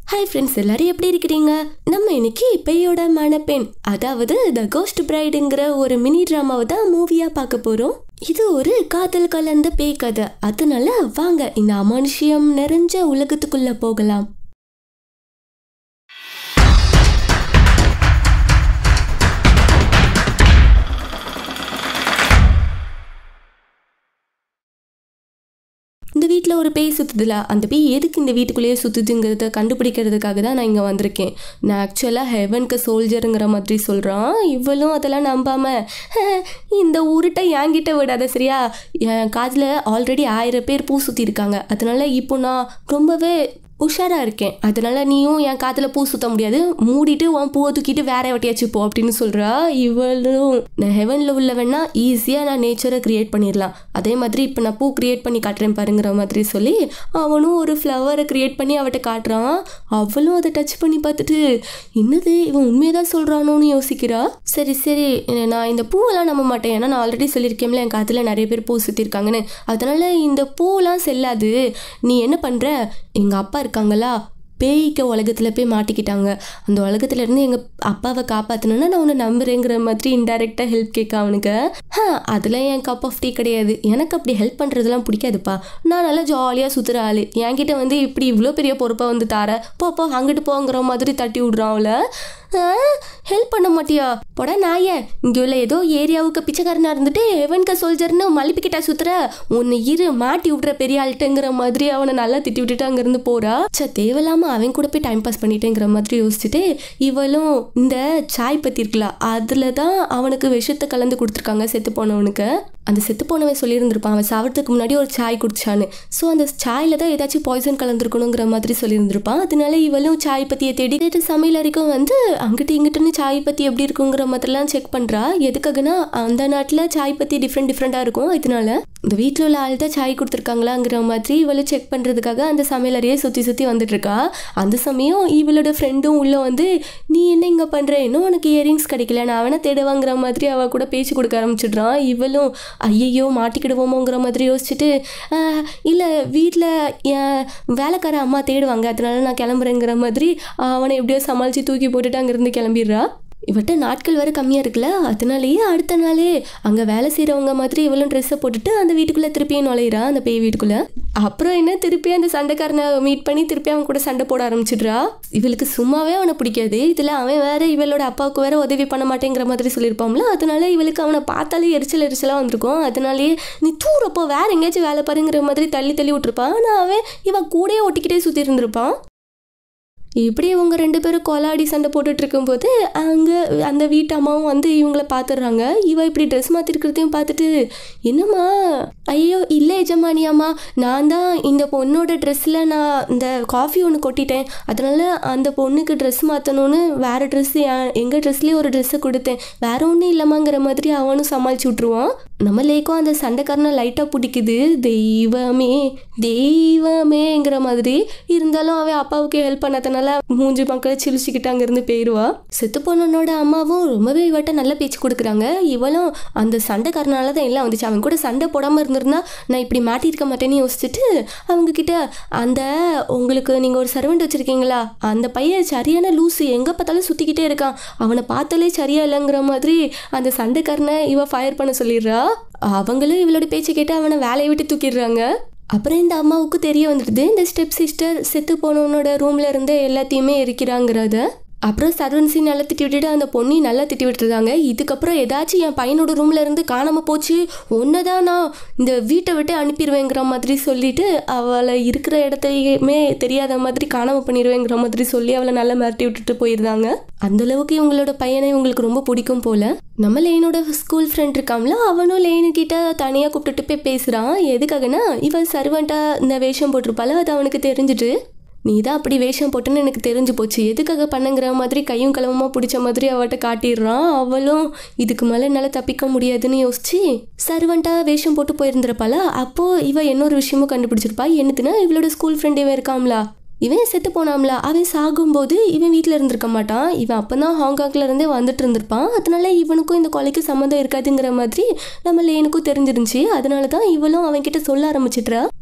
hi friends எல்லாரும் எப்படி இருக்கிறீங்க நம்ம இன்னைக்கு பேயோட மணப்பெண் அதாவது த கோஸ்ட் பிரைடுங்கிற ஒரு மினி ட்ராமாவை தான் மூவியாக பார்க்க போகிறோம் இது ஒரு காதல் கலந்த பேய் கதை அதனால வாங்க இந்த அமானுஷ்யம் நிறைஞ்ச உலகத்துக்குள்ள போகலாம் இந்த வீட்டில் ஒரு பேய் சுற்றுதுல அந்த பேய் எதுக்கு இந்த வீட்டுக்குள்ளேயே சுற்றுதுங்கிறத கண்டுபிடிக்கிறதுக்காக தான் நான் இங்கே வந்திருக்கேன் நான் ஆக்சுவலாக ஹெவனுக்கு சோல்ஜருங்கிற மாதிரி சொல்கிறான் இவளும் அதெல்லாம் நம்பாமல் இந்த உருட்டை என்கிட்ட விடாத சரியா என் காதில் ஆல்ரெடி ஆயிரம் பேர் பூ சுற்றி இருக்காங்க அதனால இப்போ நான் ரொம்பவே உஷாராக இருக்கேன் அதனால நீயும் என் காதில் பூ சுத்த முடியாது மூடிட்டு உன் பூவை தூக்கிட்டு வேற வட்டியாச்சு போ அப்படின்னு சொல்கிறா இவளும் நான் ஹெவனில் உள்ளவன்னா ஈஸியாக நான் நேச்சரை க்ரியேட் பண்ணிடலாம் அதே மாதிரி இப்போ நான் பூ க்ரியேட் பண்ணி காட்டுறேன் பாருங்கிற மாதிரி சொல்லி அவனும் ஒரு ஃப்ளவரை க்ரியேட் பண்ணி அவட்ட காட்டுறான் அவளும் அதை டச் பண்ணி பார்த்துட்டு என்னது இவன் உண்மையை தான் சொல்கிறானோன்னு யோசிக்கிறா சரி சரி நான் இந்த பூவெல்லாம் நம்ப மாட்டேன் ஏன்னா நான் ஆல்ரெடி சொல்லியிருக்கேன்ல என் காதில் நிறைய பேர் பூ சுற்றிருக்காங்கன்னு அதனால இந்த பூவெல்லாம் செல்லாது நீ என்ன பண்ணுற எங்கள் அப்பா இருக்காங்களா பேய்க்க உலகத்தில் போய் மாட்டிக்கிட்டாங்க அந்த உலகத்துல இருந்து எங்கள் அப்பாவை காப்பாற்றணுன்னா நான் உன்னை நம்புறேங்கிற மாதிரி இன்டெரக்டாக ஹெல்ப் கேட்க அவனுக்கு ஆ அதெல்லாம் என் கப் ஆஃப் டீ கிடையாது எனக்கு அப்படி ஹெல்ப் பண்ணுறதுலாம் பிடிக்காதுப்பா நான் நல்லா ஜாலியாக சுற்றுற ஆள் என்கிட்ட வந்து இப்படி இவ்வளோ பெரிய பொறுப்பை வந்து தார போ போ அங்கிட்டு போங்கிற மாதிரி தட்டி விட்றான் அவளை ஹெல்ப் பண்ண மாட்டியா போடா நாயே இங்கே உள்ள ஏதோ ஏரியாவுக்கு பிச்சைக்காரனா இருந்துட்டு எவன்க சோல்ஜர்னு மலிப்பிக்கிட்டா சுத்துற உன்னை இரு மாட்டி விட்ற பெரிய ஆள்கிட்டங்கிற மாதிரி அவனை நல்லா திட்டி விட்டுட்டு அங்கேருந்து போறா சே தேவையில்லாம அவன் கூட போய் டைம் பாஸ் பண்ணிட்டேங்கிற மாதிரி யோசிச்சுட்டு இவளும் இந்த சாய் பத்தி இருக்கலாம் அதுல தான் அவனுக்கு விஷத்தை கலந்து கொடுத்துருக்காங்க செத்து போனவனுக்கு அந்த செத்து போனவன் சொல்லியிருந்திருப்பான் அவன் சாவறதுக்கு முன்னாடி ஒரு சாய் குடிச்சான்னு ஸோ அந்த சாயில தான் ஏதாச்சும் பாய்சன் கலந்துருக்கணுங்கிற மாதிரி சொல்லியிருந்திருப்பான் அதனால இவளும் சாய் பத்தியை தேடி கேட்டு சமையல் வரைக்கும் வந்து அங்கிட்டு இங்கிட்டுன்னு சாய் பத்தி எப்படி இருக்குங்கிற மாதிரிலாம் செக் பண்றா எதுக்காகனா அந்த நாட்டில் சாய் பத்தி டிஃப்ரெண்ட் டிஃப்ரெண்டாக இருக்கும் இதனால இந்த வீட்டில் உள்ள ஆள் தான் சாய் கொடுத்துருக்காங்களாங்கிற மாதிரி இவளை செக் பண்ணுறதுக்காக அந்த சமையலறையே சுற்றி சுற்றி வந்துட்டு இருக்கா அந்த சமயம் இவளோட ஃப்ரெண்டும் உள்ள வந்து நீ என்ன இங்கே பண்ணுற இன்னும் உனக்கு இயரிங்ஸ் கிடைக்கல நான் வேணா தேடுவாங்கிற மாதிரி அவ கூட பேச்சு கொடுக்க ஆரம்பிச்சிடுறான் இவளும் ஐயையோ மாட்டிக்கிடுவோமோங்கிற மாதிரி யோசிச்சுட்டு இல்லை வீட்டில் என் வேலைக்கார அம்மா தேடுவாங்க அதனால நான் கிளம்புறேங்கிற மாதிரி அவனை எப்படியோ சமாளித்து தூக்கி போட்டுட்டு அங்கேருந்து கிளம்பிடுறா இவட்ட நாட்கள் வேறு கம்மியாக இருக்குல்ல அதனாலேயே அடுத்த நாளே அங்கே வேலை செய்கிறவங்க மாதிரி இவளும் ட்ரெஸ்ஸை போட்டுட்டு அந்த வீட்டுக்குள்ளே திருப்பியும் நுழையிறா அந்த பேய் வீட்டுக்குள்ளே அப்புறம் என்ன திருப்பி அந்த சண்டைக்காரனை மீட் பண்ணி திருப்பி அவன் கூட சண்டை போட ஆரம்பிச்சிடுறா இவளுக்கு சும்மாவே அவனை பிடிக்காது இதில் அவன் வேற இவளோட அப்பாவுக்கு வேற உதவி பண்ண மாட்டேங்கிற மாதிரி சொல்லியிருப்பாம்ல அதனால இவளுக்கு அவனை பார்த்தாலே எரிச்சல் எரிச்சலாக வந்திருக்கும் அதனாலேயே நீ தூரப்போ வேற எங்கேயாச்சும் வேலை பாருங்கிற மாதிரி தள்ளி தள்ளி விட்டுருப்பான் ஆனால் அவன் இவன் கூடயே ஒட்டிக்கிட்டே சுற்றி இருந்திருப்பான் இப்படி இவங்க ரெண்டு பேரும் கொலாடி சண்டை போட்டுட்டு இருக்கும்போது அங்கே அந்த வீட்டு அம்மாவும் வந்து இவங்கள பார்த்துடுறாங்க இவ இப்படி ட்ரெஸ் மாற்றிருக்கிறதையும் பார்த்துட்டு என்னம்மா ஐயோ இல்லை எஜமானி அம்மா நான் தான் இந்த பொண்ணோட ட்ரெஸ்ஸில் நான் இந்த காஃபி ஒன்று கொட்டிட்டேன் அதனால அந்த பொண்ணுக்கு ட்ரெஸ் மாற்றணும்னு வேறு ட்ரெஸ் எங்கள் ட்ரெஸ்லேயே ஒரு ட்ரெஸ்ஸை கொடுத்தேன் வேற ஒன்றும் இல்லைம்மாங்கிற மாதிரி அவனும் சமாளிச்சு விட்ருவான் நம்ம லேக்கும் அந்த சண்டைக்காரனை லைட்டாக பிடிக்குது தெய்வமே தெய்வமேங்கிற மாதிரி இருந்தாலும் அவன் அப்பாவுக்கு ஹெல்ப் பண்ணதுனால மூஞ்சி மக்களை சிரிச்சுக்கிட்டு அங்கேருந்து போயிடுவா செத்து பொண்ணனோட அம்மாவும் ரொம்பவே இவட்ட நல்ல பேச்சு கொடுக்குறாங்க இவளும் அந்த சண்டைக்காரனால தான் எல்லாம் வந்துச்சு அவன் கூட சண்டை போடாமல் இருந்திருந்தா நான் இப்படி மாட்டியிருக்க மாட்டேன்னு யோசிச்சுட்டு அவங்க கிட்ட அந்த உங்களுக்கு நீங்கள் ஒரு சர்வெண்ட் வச்சுருக்கீங்களா அந்த பையன் சரியான லூஸு எங்கே பார்த்தாலும் சுற்றிக்கிட்டே இருக்கான் அவனை பார்த்தாலே சரியா இல்லைங்கிற மாதிரி அந்த சண்டைக்காரனை இவ ஃபயர் பண்ண சொல்லிடுறா அவங்களும் இவளோட பேச்சை கேட்டு அவனை வேலையை விட்டு தூக்கிடுறாங்க அப்புறம் இந்த அம்மாவுக்கு தெரிய வந்துடுது இந்த ஸ்டெப் சிஸ்டர் செத்து போனவனோட ரூம்ல இருந்து எல்லாத்தையுமே இருக்கிறாங்கிறத அப்புறம் சர்வன்சி நல்லா திட்டி விட்டுட்டு அந்த பொண்ணி நல்லா திட்டி விட்டுருந்தாங்க இதுக்கப்புறம் ஏதாச்சும் என் பையனோட ரூம்ல இருந்து காணாம போச்சு ஒன்று தான் நான் இந்த வீட்டை விட்டு அனுப்பிடுவேங்கிற மாதிரி சொல்லிட்டு அவளை இருக்கிற இடத்தையுமே தெரியாத மாதிரி காணாம பண்ணிடுவேங்கிற மாதிரி சொல்லி அவளை நல்லா மிரட்டி விட்டுட்டு போயிருந்தாங்க அந்த அளவுக்கு இவங்களோட பையனை இவங்களுக்கு ரொம்ப பிடிக்கும் போல நம்ம லேனோட ஸ்கூல் ஃப்ரெண்ட் இருக்காம்ல அவனும் லேனு கிட்ட தனியாக கூப்பிட்டுட்டு போய் பேசுகிறான் எதுக்காகனா இவன் சர்வெண்ட்டா இந்த வேஷம் போட்டிருப்பால அது அவனுக்கு தெரிஞ்சுட்டு நீ தான் அப்படி வேஷம் போட்டுன்னு எனக்கு தெரிஞ்சு போச்சு எதுக்காக பண்ணுங்கிற மாதிரி கையும் களவுமா பிடிச்ச மாதிரி அவட்ட காட்டிடுறான் அவளும் இதுக்கு மேலே என்னால் தப்பிக்க முடியாதுன்னு யோசிச்சு சர்வெண்ட்டா வேஷம் போட்டு போயிருந்திருப்பாள அப்போது இவ இன்னொரு விஷயமும் கண்டுபிடிச்சிருப்பா என்னத்துனா இவளோட ஸ்கூல் ஃப்ரெண்ட் இவன் இருக்காம்லா இவன் செத்து போனாம்ல அவன் சாகும்போது இவன் வீட்டில் இருந்திருக்க மாட்டான் இவன் அப்போ தான் ஹாங்காங்ல இருந்தே வந்துட்டு இருந்திருப்பான் அதனால இவனுக்கும் இந்த கொலைக்கு சம்மந்தம் இருக்காதுங்கிற மாதிரி நம்ம லேனுக்கும் தெரிஞ்சிருந்துச்சு அதனால தான் இவளும் அவன்கிட்ட சொல்ல ஆரம்பிச்சிட்றா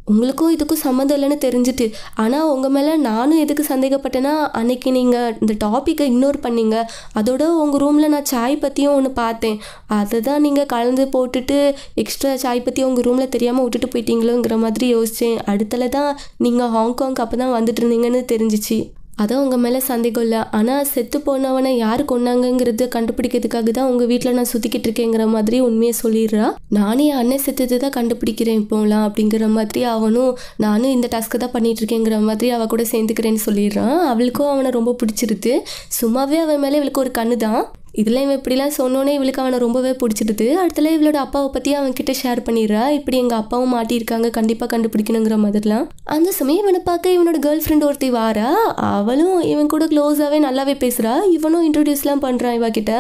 உங்களுக்கும் இதுக்கும் சம்மந்தம் இல்லைன்னு தெரிஞ்சுட்டு ஆனால் உங்கள் மேலே நானும் எதுக்கு சந்தேகப்பட்டேன்னா அன்னைக்கு நீங்கள் இந்த டாப்பிக்கை இக்னோர் பண்ணீங்க அதோட உங்கள் ரூமில் நான் சாய் பற்றியும் ஒன்று பார்த்தேன் அதை தான் நீங்கள் கலந்து போட்டுட்டு எக்ஸ்ட்ரா சாய் பற்றி உங்கள் ரூமில் தெரியாமல் விட்டுட்டு போயிட்டீங்களோங்கிற மாதிரி யோசித்தேன் அடுத்தல தான் நீங்கள் ஹாங்காங் அப்போ தான் வந்துட்டு இருந்தீங்கன்னு தெரிஞ்சிச்சு அதான் உங்கள் மேலே சந்தேகம் இல்லை ஆனால் செத்து போனவனை யார் கொன்னாங்கங்கிறது கண்டுபிடிக்கிறதுக்காக தான் உங்கள் வீட்டில் நான் சுற்றிக்கிட்டு இருக்கேங்கிற மாதிரி உண்மையை சொல்லிடுறா நானே என் அண்ணன் செத்தது தான் கண்டுபிடிக்கிறேன் இப்போலாம் அப்படிங்கிற மாதிரி அவனும் நானும் இந்த டாஸ்க்கை தான் பண்ணிட்டு இருக்கேங்கிற மாதிரி அவள் கூட சேர்ந்துக்கிறேன்னு சொல்லிடுறான் அவளுக்கும் அவனை ரொம்ப பிடிச்சிருது சும்மாவே அவன் மேலே இவளுக்கு ஒரு கண்ணு தான் இதில் இவன் இப்படிலாம் சொன்னோன்னே இவளுக்கு அவனை ரொம்பவே பிடிச்சிடுது அடுத்தல இவளோட அப்பாவை பற்றி அவன் கிட்ட ஷேர் பண்ணிடுறா இப்படி எங்கள் அப்பாவும் மாட்டியிருக்காங்க கண்டிப்பாக கண்டுபிடிக்கணுங்கிற மாதிரிலாம் அந்த சமயம் இவனை பார்க்க இவனோட கேர்ள் ஃப்ரெண்ட் ஒருத்தி வாரா அவளும் இவன் கூட க்ளோஸாகவே நல்லாவே பேசுகிறா இவனும் இன்ட்ரடியூஸ்லாம் பண்ணுறான் இவ கிட்ட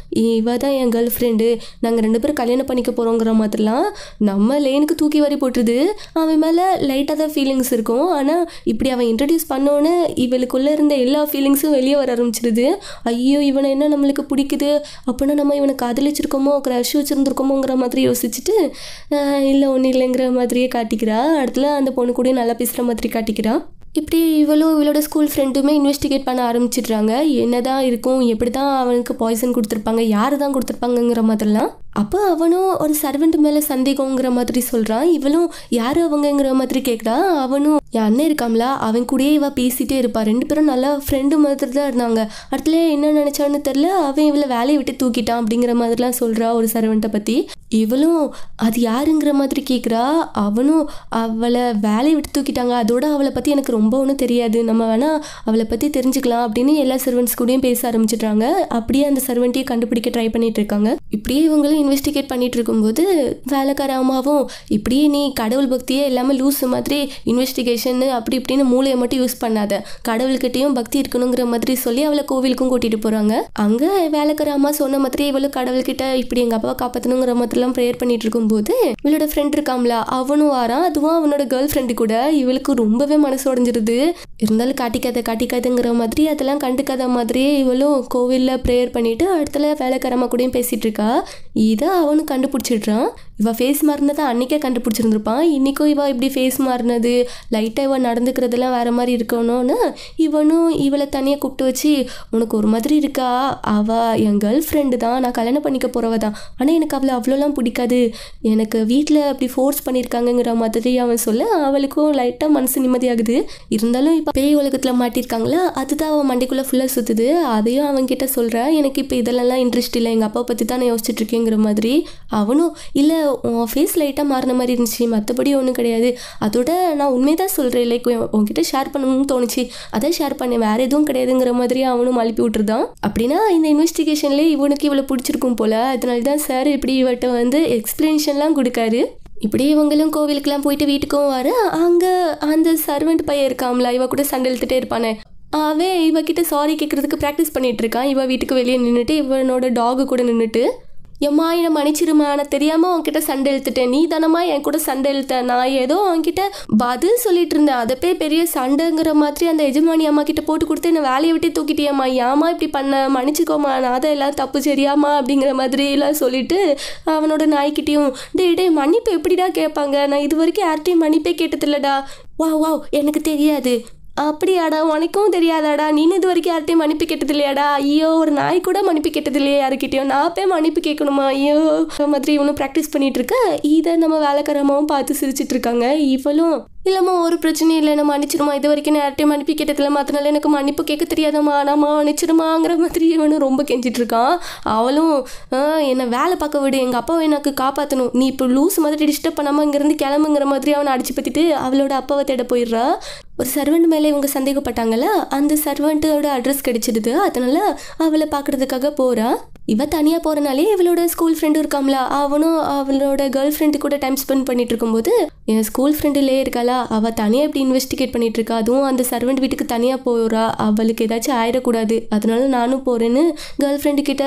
இவ தான் என் கேர்ள் ஃப்ரெண்டு நாங்கள் ரெண்டு பேரும் கல்யாணம் பண்ணிக்க போகிறோங்கிற மாதிரிலாம் நம்ம லேனுக்கு தூக்கி வாரி போட்டுருது அவன் மேலே லைட்டாக தான் ஃபீலிங்ஸ் இருக்கும் ஆனால் இப்படி அவன் இன்ட்ரடியூஸ் பண்ணோன்னே இவளுக்குள்ளே இருந்த எல்லா ஃபீலிங்ஸும் வெளியே வர ஆரம்பிச்சிடுது ஐயோ இவனை என்ன நம்மளுக்கு பிடிக்குது அப்படின்னா நம்ம இவனை காதலிச்சிருக்கோமோ க்ரஷ் வச்சுருந்துருக்கோமோங்கிற மாதிரி யோசிச்சுட்டு இல்லை ஒன்றும் இல்லைங்கிற மாதிரியே காட்டிக்கிறா அடுத்துல அந்த பொண்ணு கூட நல்லா பேசுகிற மாதிரி காட்டிக்கிறா இப்படி இவளும் இவளோட ஸ்கூல் ஃப்ரெண்டுமே இன்வெஸ்டிகேட் பண்ண ஆரம்பிச்சிடுறாங்க என்னதான் இருக்கும் எப்படி தான் அவனுக்கு பாய்சன் கொடுத்துருப்பாங்க யார் தான் கொடுத்துருப்பாங்கங்கிற மாதிரிலாம் அப்போ அவனும் ஒரு சர்வெண்ட் மேலே சந்தேகங்கிற மாதிரி சொல்கிறான் இவளும் யார் அவங்கங்கிற மாதிரி கேட்குறா அவனும் என் அண்ணன் இருக்காம்ல அவன் கூடயே இவ பேசிகிட்டே இருப்பா ரெண்டு பேரும் நல்லா ஃப்ரெண்டு மாதிரி தான் இருந்தாங்க அடுத்துல என்ன நினச்சான்னு தெரில அவன் இவளை வேலையை விட்டு தூக்கிட்டான் அப்படிங்கிற மாதிரிலாம் சொல்கிறா ஒரு சர்வெண்ட்டை பற்றி இவளும் அது யாருங்கிற மாதிரி கேட்குறா அவனும் அவளை வேலையை விட்டு தூக்கிட்டாங்க அதோட அவளை பற்றி எனக்கு ரொம்ப ஒன்றும் தெரியாது நம்ம வேணால் அவளை பற்றி தெரிஞ்சுக்கலாம் அப்படின்னு எல்லா சர்வெண்ட்ஸ் கூடயும் பேச ஆரம்பிச்சிடுறாங்க அப்படியே அந்த சர்வெண்ட்டையும் கண்டுபிடிக்க ட்ரை பண்ணிட்டு இருக்காங்க இப்படியே இவங்களும் இன்வெஸ்டிகேட் பண்ணிட்டு இருக்கும்போது வேலைக்கார அம்மாவும் இப்படியே நீ கடவுள் பக்தியே இல்லாமல் லூஸ் மாதிரி இன்வெஸ்டிகேஷன் அப்படி இப்படின்னு மூளையை மட்டும் யூஸ் பண்ணாத கடவுள்கிட்டயும் பக்தி இருக்கணுங்கிற மாதிரி சொல்லி அவளை கோவிலுக்கும் கூட்டிட்டு போறாங்க அங்க வேலைக்கார அம்மா சொன்ன மாதிரி இவளும் கடவுள்கிட்ட இப்படி எங்க அப்பாவை காப்பாற்றணுங்கிற மாதிரிலாம் ப்ரேயர் பண்ணிட்டு இருக்கும்போது இவளோட ஃப்ரெண்ட் இருக்காம்ல அவனும் வாரான் அதுவும் அவனோட கேர்ள் ஃப்ரெண்டு கூட இவளுக்கு ரொம்பவே மனசு உடஞ்சிருது இருந்தாலும் காட்டிக்காத காட்டிக்காதுங்கிற மாதிரி அதெல்லாம் கண்டுக்காத மாதிரியே இவளும் கோவிலில் ப்ரேயர் பண்ணிட்டு அடுத்தல வேலைக்காரம்மா கூடயும் பேசிட்டு இருக்கா இதை அவனும் கண்டுபிடிச்சிடுறான் இவ ஃபேஸ் மாறினதை அன்னைக்கே கண்டுபிடிச்சிருந்துருப்பான் இன்றைக்கும் இவ இப்படி ஃபேஸ் மாறினது லைட்டாக இவ நடந்துக்கிறதெல்லாம் வேற மாதிரி இருக்கணும்னு இவனும் இவளை தனியாக கூப்பிட்டு வச்சு உனக்கு ஒரு மாதிரி இருக்கா அவ என் கேர்ள் ஃப்ரெண்டு தான் நான் கல்யாணம் பண்ணிக்க போகிறவ தான் ஆனால் எனக்கு அவளை அவ்வளோலாம் பிடிக்காது எனக்கு வீட்டில் அப்படி ஃபோர்ஸ் பண்ணியிருக்காங்கங்கிற மாதிரி அவன் சொல்ல அவளுக்கும் லைட்டாக மனசு நிம்மதியாகுது இருந்தாலும் இப்போ பேய் உலகத்தில் மாட்டியிருக்காங்களா அதுதான் அவன் மண்டைக்குள்ளே ஃபுல்லாக சுற்றுது அதையும் அவன் கிட்ட சொல்கிறா எனக்கு இப்போ இதெல்லாம் இன்ட்ரெஸ்ட் இல்லை எங்கள் அப்பா பற்றி தான் நான் யோசிச்சுட்டு இருக்கேங்கிற மாதிரி அவனும் இல்லை உன் ஃபேஸ் லைட்டாக மாறின மாதிரி இருந்துச்சு மற்றபடி ஒன்றும் கிடையாது அதோட நான் உண்மையை தான் சொல்கிறேன் லைக் உன்கிட்ட ஷேர் பண்ணணும்னு தோணுச்சு அதான் ஷேர் பண்ணேன் வேறு எதுவும் கிடையாதுங்கிற மாதிரி அவனும் அழுப்பி விட்டுருதான் அப்படின்னா இந்த இன்வெஸ்டிகேஷன்லேயே இவனுக்கு இவ்வளோ பிடிச்சிருக்கும் போல் அதனால தான் சார் இப்படி இவட்ட வந்து எக்ஸ்பிளனேஷன்லாம் கொடுக்காரு இப்படி இவங்களும் கோவிலுக்கெல்லாம் போயிட்டு வீட்டுக்கும் வர அங்கே அந்த சர்வெண்ட் பையன் இருக்காம்ல இவ கூட சண்டை இழுத்துட்டே இருப்பானே அவன் இவகிட்ட சாரி கேட்குறதுக்கு ப்ராக்டிஸ் பண்ணிட்டு இருக்கான் இவ வீட்டுக்கு வெளியே நின்றுட்டு இவனோட டாகு கூட நின்றுட்டு எம்மா என்னை மன்னிச்சிருமா நான் தெரியாமல் உன்கிட்ட சண்டை இழுத்துட்டேன் நீ தானம்மா என் கூட சண்டை இழுத்த நான் ஏதோ அவன்கிட்ட பதில் சொல்லிட்டு இருந்தேன் அதை போய் பெரிய சண்டைங்கிற மாதிரி அந்த எஜமானி அம்மா கிட்ட போட்டு கொடுத்து என்னை வேலையை விட்டு தூக்கிட்டியம்மா ஏமா இப்படி பண்ண மன்னிச்சுக்கோமா நான் அதை எல்லாம் தப்பு சரியாமா அப்படிங்கிற மாதிரி எல்லாம் சொல்லிட்டு அவனோட நாய்க்கிட்டையும் டேய் டேய் மன்னிப்பு எப்படிடா கேட்பாங்க நான் இது வரைக்கும் யார்கிட்டையும் மன்னிப்பே கேட்டதில்லடா வா வாவ் எனக்கு தெரியாது அப்படியாடா உனக்கும் தெரியாதாடா நீனு இது வரைக்கும் யார்கிட்டையும் மன்னிப்பு கேட்டது இல்லையாடா ஐயோ ஒரு நாய் கூட மன்னிப்பு கேட்டது இல்லையா யாருக்கிட்டையும் நான் போய் மன்னிப்பு கேட்கணுமா ஐயோ இந்த மாதிரி இவனும் ப்ராக்டிஸ் பண்ணிட்டு இருக்க இதை நம்ம வேலைக்காரமாவும் பார்த்து சிரிச்சிட்டு இருக்காங்க இவளும் இல்லைம்மா ஒரு பிரச்சனையும் இல்லை நான் மன்னிச்சிருமா இது வரைக்கும் நான் யார்கிட்டையும் மன்னிப்பு கேட்டதில்ல மாத்தினால எனக்கு மன்னிப்பு கேட்க தெரியாதம்மா நாமா மன்னிச்சிருமாங்கிற மாதிரி இவனும் ரொம்ப கெஞ்சிட்டு இருக்கான் அவளும் "ஆ, என்னை வேலை பார்க்க விடு எங்கள் அப்பாவை எனக்கு காப்பாற்றணும் நீ இப்போ லூஸ் மாதிரி டிஸ்டர்ப் பண்ணாமல் இங்கேருந்து கிளம்புங்கிற மாதிரி அவனை அடிச்சு பற்றிட்டு அவளோட அப்பாவை தேட போயிடுறா ஒரு சர்வெண்ட் மேலே இவங்க சந்தேகப்பட்டாங்கல்ல அந்த சர்வெண்ட்டோட அட்ரஸ் கிடைச்சிடுது அதனால அவளை பார்க்கறதுக்காக போறா இவ தனியாக போகிறனாலே இவளோட ஸ்கூல் ஃப்ரெண்டு இருக்காம்ல அவனும் அவளோட கேர்ள் ஃப்ரெண்டு கூட டைம் ஸ்பெண்ட் பண்ணிட்டு இருக்கும்போது என் ஸ்கூல் ஃப்ரெண்டுலே இருக்காளா அவள் தனியாக இப்படி இன்வெஸ்டிகேட் பண்ணிட்டு இருக்கா அதுவும் அந்த சர்வெண்ட் வீட்டுக்கு தனியாக போகிறா அவளுக்கு ஏதாச்சும் ஆயிடக்கூடாது அதனால நானும் போகிறேன்னு கேர்ள் ஃப்ரெண்டு கிட்ட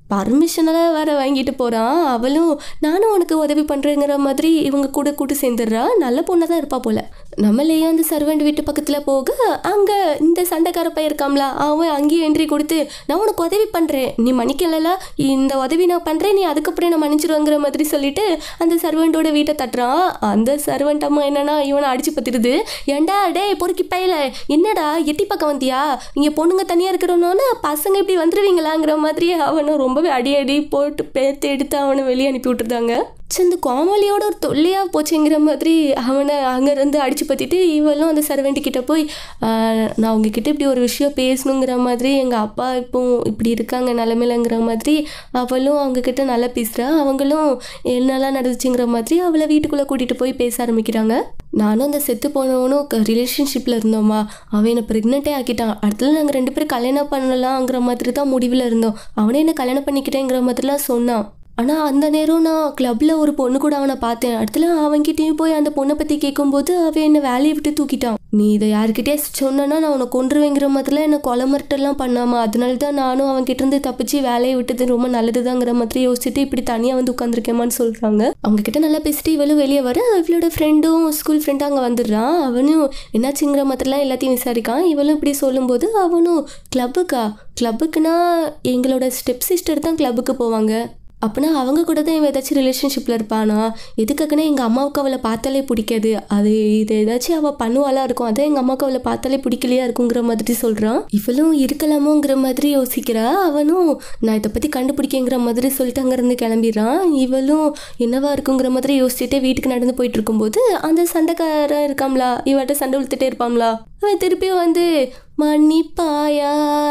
பர்மிஷனெல்லாம் வேற வாங்கிட்டு போகிறான் அவளும் நானும் உனக்கு உதவி பண்ணுறேங்கிற மாதிரி இவங்க கூட கூட்டு சேர்ந்துடுறா நல்ல பொண்ணாக தான் இருப்பா போல நம்மளையே அந்த சர்வெண்ட் வீட்டு பக்கத்தில் போக அங்கே இந்த சண்டைக்கார பையன் இருக்காம்ல அவன் அங்கேயும் என்ட்ரி கொடுத்து நான் உனக்கு உதவி பண்ணுறேன் நீ மன்னிக்கல இந்த உதவி நான் பண்ணுறேன் நீ அதுக்கப்புறம் நான் மன்னிச்சிருவேங்கிற மாதிரி சொல்லிட்டு அந்த சர்வெண்ட்டோட வீட்டை தட்டுறான் அந்த சர்வெண்ட் அம்மா என்னன்னா இவனை அடிச்சு பத்திடுது ஏண்டா டேய் பொறுக்கி பையல என்னடா எட்டி பக்கம் வந்தியா இங்கே பொண்ணுங்க தனியாக இருக்கிறோன்னு பசங்க இப்படி வந்துருவீங்களாங்கிற மாதிரி அவனை ரொம்பவே அடி அடி போட்டு பேத்து எடுத்து அவனை வெளியே அனுப்பி விட்டுருந்தாங்க சரி இந்த கோமாளியோட ஒரு தொல்லையாக போச்சுங்கிற மாதிரி அவனை அங்கேருந்து அடிச்சு பற்றிட்டு இவளும் அந்த சர்வெண்ட் கிட்ட போய் "ஆஹ், நான் உங்ககிட்ட இப்படி ஒரு விஷயம் பேசணுங்கிற மாதிரி எங்கள் அப்பா இப்போ இப்படி இருக்காங்க நிலமையிலங்கிற மாதிரி அவளும் அவங்கக்கிட்ட நல்லா பேசுகிறா அவங்களும் என்னெல்லாம் நடந்துச்சுங்கிற மாதிரி அவளை வீட்டுக்குள்ளே கூட்டிகிட்டு போய் பேச ஆரம்பிக்கிறாங்க நானும் அந்த செத்து போனவனும் ரிலேஷன்ஷிப்பில் இருந்தோமா அவன் என்னை ப்ரெக்னெண்ட்டே ஆக்கிட்டான் அடுத்தது நாங்கள் ரெண்டு பேரும் கல்யாணம் பண்ணலாங்கிற மாதிரி தான் முடிவில் இருந்தோம் அவனே என்னை கல்யாணம் பண்ணிக்கிட்டேங்கிற மாதிரிலாம் சொன்னான் ஆனால் அந்த நேரம் நான் கிளப்பில் ஒரு பொண்ணு கூட அவனை பார்த்தேன் அடுத்துல அவன்கிட்டயும் போய் அந்த பொண்ணை பற்றி கேட்கும்போது அவன் என்னை வேலையை விட்டு தூக்கிட்டான் நீ இதை யார்கிட்டயே சொன்னேன்னா நான் உன்னை கொன்றுவேங்கிற மாதிரிலாம் என்னை கொலை மிரட்டெல்லாம் பண்ணாமா அதனால தான் நானும் அவன்கிட்ட இருந்து தப்பிச்சு வேலையை விட்டது ரொம்ப நல்லதுதாங்கிற மாதிரி யோசிச்சுட்டு இப்படி தனியாக வந்து உட்காந்துருக்கேமான்னு சொல்கிறாங்க அவங்க கிட்ட நல்லா பேசிட்டு இவளும் வெளியே வர இவளோட ஃப்ரெண்டும் ஸ்கூல் ஃப்ரெண்டும் அங்கே வந்துடுறான் அவனும் என்னாச்சுங்கிற மாதிரிலாம் எல்லாத்தையும் விசாரிக்கான் இவளும் இப்படி சொல்லும்போது அவனும் கிளப்புக்கா கிளப்புக்குன்னா எங்களோட ஸ்டெப் சிஸ்டர் தான் கிளப்புக்கு போவாங்க அப்போனா அவங்க கூட தான் இவன் ஏதாச்சும் ரிலேஷன்ஷிப்பில் இருப்பானா எதுக்காகனா எங்கள் அம்மாவுக்கு அவளை பார்த்தாலே பிடிக்காது அது இது ஏதாச்சும் அவள் பண்ணுவாளா இருக்கும் அதான் எங்கள் அம்மாவுக்கு அவளை பார்த்தாலே பிடிக்கலையா இருக்குங்கிற மாதிரி சொல்கிறான் இவளும் இருக்கலாமோங்கிற மாதிரி யோசிக்கிறா அவனும் நான் இதை பற்றி கண்டுபிடிக்கங்கிற மாதிரி சொல்லிட்டு அங்கேருந்து கிளம்பிடுறான் இவளும் என்னவா இருக்குங்கிற மாதிரி யோசிச்சுட்டே வீட்டுக்கு நடந்து போயிட்டு இருக்கும்போது அந்த சண்டைக்காரன் இருக்காம்லா இவட்ட சண்டை உளுத்துட்டே இருப்பாம்லா அவன் திருப்பி வந்து மன்னிப்பாயா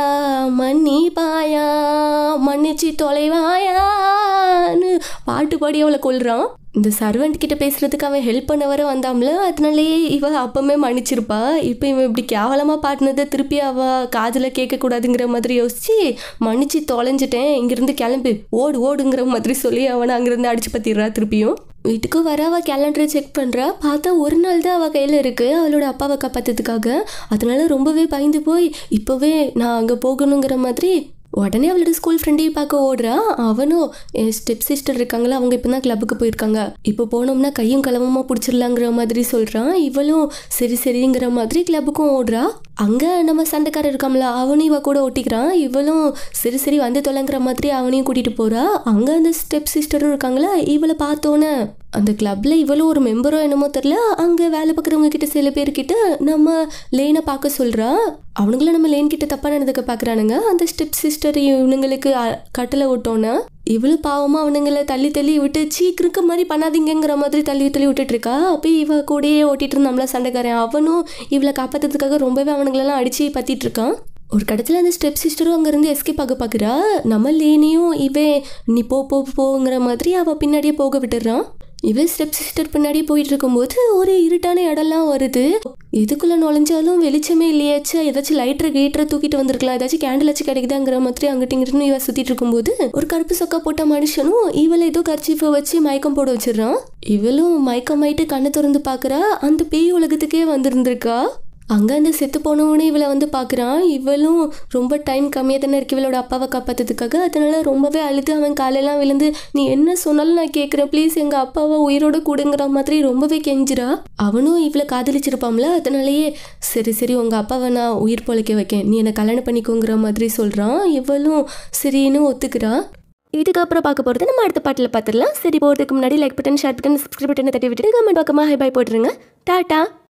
மன்னிப்பாயா மன்னிச்சு தொலைவாயான்னு பாட்டு பாடி அவளை கொள்றான் இந்த சர்வெண்ட் கிட்ட பேசுறதுக்கு அவன் ஹெல்ப் பண்ண வர வந்தாம்ல அதனாலேயே இவ அப்பமே மன்னிச்சிருப்பா இப்போ இவன் இப்படி கேவலமாக பாடினதை திருப்பி அவ காதில் கேட்கக்கூடாதுங்கிற மாதிரி யோசிச்சு மன்னிச்சு தொலைஞ்சிட்டேன் இங்கிருந்து கிளம்பு ஓடு ஓடுங்கிற மாதிரி சொல்லி அவனை அங்கிருந்து அடிச்சு பத்திடுறா திருப்பியும் வீட்டுக்கு வர அவள் கேலண்டரை செக் பண்ணுறா பார்த்தா ஒரு நாள் தான் அவள் கையில் இருக்குது அவளோட அப்பாவை காப்பாற்றதுக்காக அதனால ரொம்பவே பயந்து போய் இப்போவே நான் அங்கே போகணுங்கிற மாதிரி உடனே அவளோட ஸ்கூல் ஃப்ரெண்டையும் பார்க்க ஓடுறா அவனும் என் ஸ்டெப் சிஸ்டர் இருக்காங்களா அவங்க இப்போ தான் கிளப்புக்கு போயிருக்காங்க இப்போ போனோம்னா கையும் களவமாக பிடிச்சிடலாங்கிற மாதிரி சொல்கிறான் இவளும் சரி சரிங்கிற மாதிரி கிளப்புக்கும் ஓடுறா அங்கே நம்ம சண்டைக்காரர் இருக்காம்ல அவனும் இவ கூட ஒட்டிக்கிறான் இவளும் சரி சரி வந்து தொலைங்கிற மாதிரி அவனையும் கூட்டிகிட்டு போகிறா அங்கே அந்த ஸ்டெப் சிஸ்டரும் இருக்காங்களா இவளை பார்த்தோன்னே அந்த கிளப்ல இவளும் ஒரு மெம்பரோ என்னமோ தெரில அங்கே வேலை பார்க்குறவங்க கிட்ட சில பேர்கிட்ட நம்ம லேனை பார்க்க சொல்கிறா அவனுங்கள நம்ம லேன் கிட்ட தப்பாக நடந்துக்க பார்க்குறானுங்க அந்த ஸ்டெப் சிஸ்டர் இவனுங்களுக்கு அ- கட்டளை விட்டோன்னே இவளும் பாவமாக அவனுங்களை தள்ளி தள்ளி விட்டு சீக்கிரக்க மாதிரி பண்ணாதீங்கங்கிற மாதிரி தள்ளி தள்ளி விட்டுட்டு இருக்கா அப்போ இவ கூடயே ஓட்டிட்டு இருந்தாம்ல சண்டைக்காரன் அவனும் இவளை காப்பாற்றுறதுக்காக ரொம்பவே அவனுங்களெல்லாம் அடித்து பற்றிட்டு இருக்கான் ஒரு கடத்தில் அந்த ஸ்டெப் சிஸ்டரும் அங்கேருந்து எஸ்கேப் ஆக பார்க்குறா நம்ம லேனியும் இவன் நீ போ போ போங்கிற மாதிரி அவள் பின்னாடியே போக விட்டுறான் இவன் ஸ்டெப் சிஸ்டர் பின்னாடி போயிட்டு இருக்கும்போது ஒரு இருட்டான இடம்லாம் வருது எதுக்குள்ள நுழைஞ்சாலும் வெளிச்சமே இல்லையாச்சு ஏதாச்சும் லைட்டரை கேட்டரை தூக்கிட்டு வந்திருக்கலாம் ஏதாச்சும் கேண்டில் வச்சு கிடைக்குதாங்கிற மாதிரி அங்கிட்டு இங்கிட்டு இவ சுத்திட்டு இருக்கும்போது ஒரு கருப்பு சொக்கா போட்ட மனுஷனும் இவளை ஏதோ கர்ச்சீஃபை வச்சு மயக்கம் போட வச்சிடுறான் இவளும் மயக்கமாயிட்டு கண்ணை திறந்து பார்க்கறா அந்த பேய் உலகத்துக்கே வந்திருந்திருக்கா அங்கே அந்த செத்து போனவனே இவளை வந்து பார்க்குறான் இவளும் ரொம்ப டைம் கம்மியாக தானே இருக்கு இவளோட அப்பாவை காப்பாற்றதுக்காக அதனால ரொம்பவே அழுது அவன் காலையெல்லாம் விழுந்து நீ என்ன சொன்னாலும் நான் கேட்குறேன் ப்ளீஸ் எங்கள் அப்பாவை உயிரோட கூடுங்கிற மாதிரி ரொம்பவே கெஞ்சிரா அவனும் இவளை காதலிச்சிருப்பாம்ல அதனாலேயே சரி சரி உங்கள் அப்பாவை நான் உயிர் பொழைக்க வைக்கேன் நீ என்னை கல்யாணம் பண்ணிக்கோங்கிற மாதிரி சொல்கிறான் இவளும் சரின்னு ஒத்துக்கிறா இதுக்கப்புறம் பார்க்க போகிறது நம்ம அடுத்த பாட்டில் பார்த்துடலாம் சரி போகிறதுக்கு முன்னாடி like button share button subscribe பட்டனை தட்டி விட்டுட்டு கமெண்ட் பக்கமாக ஹை பை போட்டுருங்க டாட்டா